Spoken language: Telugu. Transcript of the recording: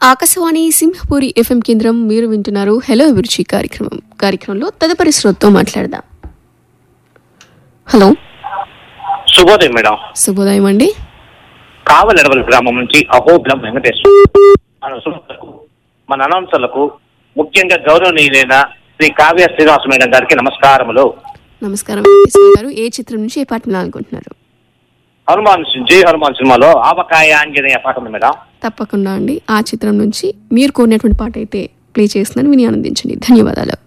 ఆకాశవాణి సింహపూరి ఎఫ్ఎం కేంద్రం మీరు వింటున్నారు హలో అభిరుచి కార్యక్రమం కార్యక్రమంలో తదుపరి శ్రోతతో మాట్లాడదాం హలో శుభోదయం మేడం శుభోదయం అండి కావలెడవల గ్రామం నుంచి అహోబిలం వెంకటేశ్వర మన శ్రోతలకు మన అనౌన్సర్లకు ముఖ్యంగా గౌరవనీయులైన శ్రీ కావ్య శ్రీనివాస మేడం గారికి నమస్కారములు నమస్కారం వెంకటేశ్వర గారు ఏ చిత్రం నుంచి ఏ పాట వినాలనుకుంటున్నారు హనుమాన్ సి- జై హనుమాన్ సినిమాలో ఆవకాయ ఆంజనేయ పాట ఉంది మేడం తప్పకుండా అండి ఆ చిత్రం నుంచి మీరు కోరినటువంటి పాట అయితే ప్లే చేస్తున్నాను విని ఆనందించండి ధన్యవాదాలు